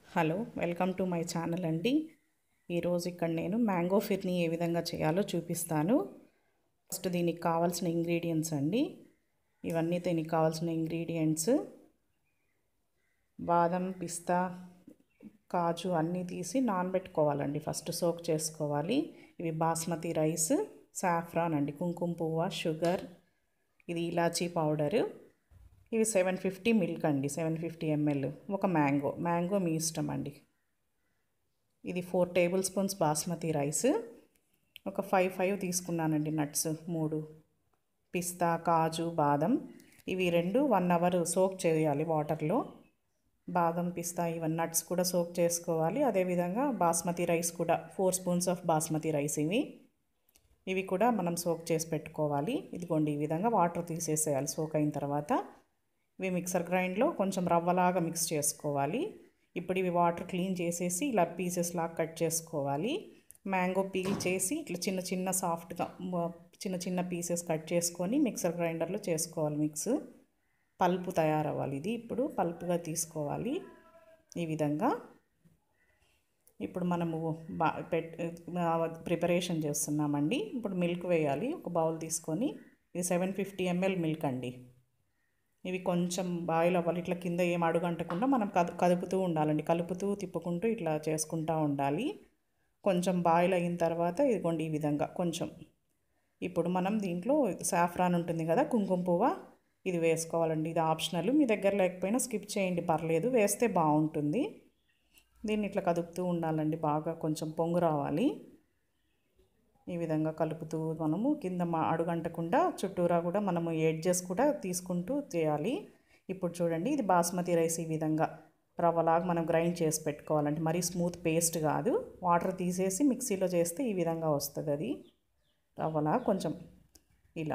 hello welcome to my channel అండి ఈరోజు ఇక్కడ నేను మ్యాంగో ఫిర్ని ఏ విధంగా చేయాలో చూపిస్తాను ఫస్ట్ దీనికి కావాల్సిన ఇంగ్రీడియంట్స్ అండి ఇవన్నీ దీనికి కావాల్సిన ఇంగ్రీడియంట్స్ బాదం పిస్తా కాజు అన్నీ తీసి నానబెట్టుకోవాలండి ఫస్ట్ సోక్ చేసుకోవాలి ఇవి బాస్మతి రైస్ సాఫ్రాన్ అండి కుంకుమ పువ్వ షుగర్ ఇది ఇలాచీ పౌడరు ఇవి సెవెన్ ఫిఫ్టీ మిల్క్ అండి సెవెన్ ఫిఫ్టీ ఎంఎల్ ఒక మ్యాంగో మ్యాంగో మీ ఇష్టం అండి ఇది four tablespoons basmati rice ఒక ఫైవ్ ఫైవ్ తీసుకున్నానండి నట్స్ మూడు పిస్తా కాజు బాదం ఇవి రెండు వన్ అవర్ సోక్ చేయాలి వాటర్లో బాదం పిస్తా ఇవన్నీ నట్స్ కూడా సోక్ చేసుకోవాలి అదేవిధంగా బాస్మతి రైస్ కూడా four spoons of basmati rice ఇవి ఇవి కూడా మనం సోక్ చేసి పెట్టుకోవాలి ఇదిగోండి ఈ విధంగా వాటర్ తీసేసేయాలి సోక్ అయిన తర్వాత ఇవి మిక్సర్ గ్రైండ్లో కొంచెం రవ్వలాగా మిక్స్ చేసుకోవాలి ఇప్పుడు ఇవి వాటర్ క్లీన్ చేసేసి ఇలా పీసెస్ లాగా కట్ చేసుకోవాలి మ్యాంగో పీల్ చేసి ఇట్లా చిన్న చిన్న సాఫ్ట్గా చిన్న చిన్న పీసెస్ కట్ చేసుకొని మిక్సర్ గ్రైండర్లో చేసుకోవాలి మిక్స్ పల్పు తయారవ్వాలి ఇది ఇప్పుడు పల్పుగా తీసుకోవాలి ఈ విధంగా ఇప్పుడు మనము బా పెట్ ప్రిపరేషన్ చేస్తున్నామండి ఇప్పుడు మిల్క్ వేయాలి ఒక బౌల్ తీసుకొని ఇది సెవెన్ ఫిఫ్టీ ఎంఎల్ మిల్క్ అండి ఇవి కొంచెం బాయిల్ అవ్వాలి ఇట్లా కింద ఏం అడుగంటకుండా మనం కదు కదుపుతూ ఉండాలండి కలుపుతూ తిప్పుకుంటూ ఇట్లా చేసుకుంటూ ఉండాలి కొంచెం బాయిల్ అయిన తర్వాత ఇదిగోండి ఈ విధంగా కొంచెం ఇప్పుడు మనం దీంట్లో సాఫ్రాన్ ఉంటుంది కదా కుంకుమ పువ్వ ఇది వేసుకోవాలండి ఇది ఆప్షనల్ మీ దగ్గర లేకపోయినా స్కిప్ చేయండి పర్లేదు వేస్తే బాగుంటుంది దీన్ని ఇట్లా కదుపుతూ ఉండాలండి బాగా కొంచెం పొంగు రావాలి ఈ విధంగా కలుపుతూ మనము కింద మా అడుగంటకుండా చుట్టూరా కూడా మనము ఎడ్జెస్ కూడా తీసుకుంటూ చేయాలి ఇప్పుడు చూడండి ఇది బాస్మతి రైస్ ఈ విధంగా రవ్వలాగా మనం గ్రైండ్ చేసి పెట్టుకోవాలంటే మరీ స్మూత్ పేస్ట్ కాదు వాటర్ తీసేసి మిక్సీలో చేస్తే ఈ విధంగా వస్తుంది అది రవ్వలా కొంచెం ఇలా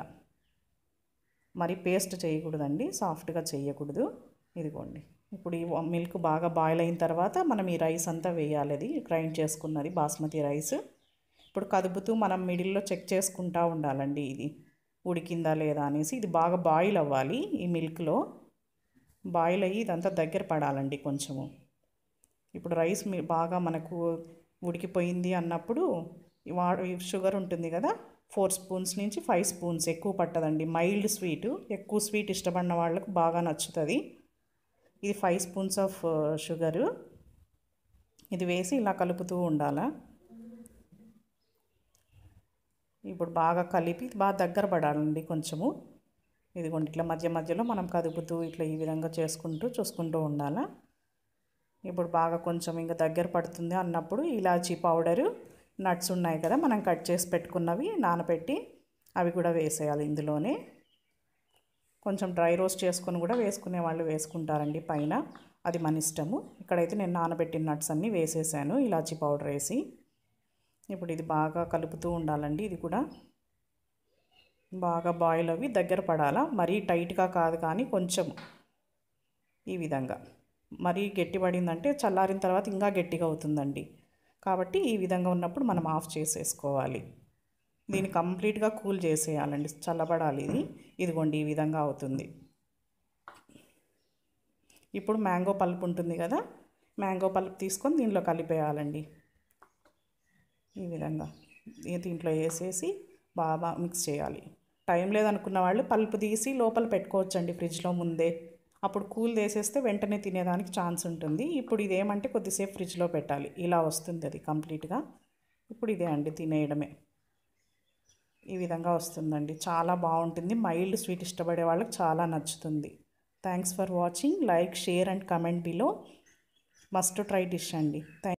మరి పేస్ట్ చేయకూడదండి సాఫ్ట్గా చేయకూడదు ఇదిగోండి ఇప్పుడు ఈ మిల్క్ బాగా బాయిల్ అయిన తర్వాత మనం ఈ రైస్ అంతా వేయాలి అది గ్రైండ్ చేసుకున్నది బాస్మతి రైస్ ఇప్పుడు కదుపుతూ మనం మిడిల్లో చెక్ చేసుకుంటూ ఉండాలండి ఇది ఉడికిందా లేదా అనేసి ఇది బాగా బాయిల్ అవ్వాలి ఈ మిల్క్లో బాయిల్ అయ్యి ఇదంతా దగ్గర పడాలండి కొంచెము ఇప్పుడు రైస్ బాగా మనకు ఉడికిపోయింది అన్నప్పుడు వా షుగర్ ఉంటుంది కదా ఫోర్ స్పూన్స్ నుంచి ఫైవ్ స్పూన్స్ ఎక్కువ పట్టదండి మైల్డ్ స్వీట్ ఎక్కువ స్వీట్ ఇష్టపడిన వాళ్ళకు బాగా నచ్చుతుంది ఇది ఫైవ్ స్పూన్స్ ఆఫ్ షుగరు ఇది వేసి ఇలా కలుపుతూ ఉండాలా ఇప్పుడు బాగా కలిపి బాగా దగ్గర పడాలండి కొంచెము ఇదిగోండి ఇట్లా మధ్య మధ్యలో మనం కదుపుతూ ఇట్లా ఈ విధంగా చేసుకుంటూ చూసుకుంటూ ఉండాలా ఇప్పుడు బాగా కొంచెం ఇంకా దగ్గర పడుతుంది అన్నప్పుడు ఇలాచీ పౌడరు నట్స్ ఉన్నాయి కదా మనం కట్ చేసి పెట్టుకున్నవి నానబెట్టి అవి కూడా వేసేయాలి ఇందులోనే కొంచెం డ్రై రోస్ట్ చేసుకొని కూడా వేసుకునే వాళ్ళు వేసుకుంటారండి పైన అది మన ఇష్టము ఇక్కడైతే నేను నానబెట్టిన నట్స్ అన్నీ వేసేసాను ఇలాచీ పౌడర్ వేసి ఇప్పుడు ఇది బాగా కలుపుతూ ఉండాలండి ఇది కూడా బాగా బాయిల్ అవి దగ్గర పడాలా మరీ టైట్గా కాదు కానీ కొంచెం ఈ విధంగా మరీ గట్టి పడిందంటే చల్లారిన తర్వాత ఇంకా గట్టిగా అవుతుందండి కాబట్టి ఈ విధంగా ఉన్నప్పుడు మనం ఆఫ్ చేసేసుకోవాలి దీన్ని కంప్లీట్గా కూల్ చేసేయాలండి చల్లబడాలి ఇది ఇదిగోండి ఈ విధంగా అవుతుంది ఇప్పుడు మ్యాంగో పల్ప్ ఉంటుంది కదా మ్యాంగో పల్ప్ తీసుకొని దీనిలో కలిపేయాలండి ఈ విధంగా దీంట్లో వేసేసి బాగా మిక్స్ చేయాలి టైం లేదనుకున్న వాళ్ళు పల్పు తీసి లోపల పెట్టుకోవచ్చండి ఫ్రిడ్జ్లో ముందే అప్పుడు కూల్ వేసేస్తే వెంటనే తినేదానికి ఛాన్స్ ఉంటుంది ఇప్పుడు ఇదేమంటే కొద్దిసేపు ఫ్రిడ్జ్లో పెట్టాలి ఇలా వస్తుంది అది కంప్లీట్గా ఇప్పుడు ఇదే అండి తినేయడమే ఈ విధంగా వస్తుందండి చాలా బాగుంటుంది మైల్డ్ స్వీట్ ఇష్టపడే వాళ్ళకి చాలా నచ్చుతుంది thanks for watching like share and comment below must try dish అండి థ్యాంక్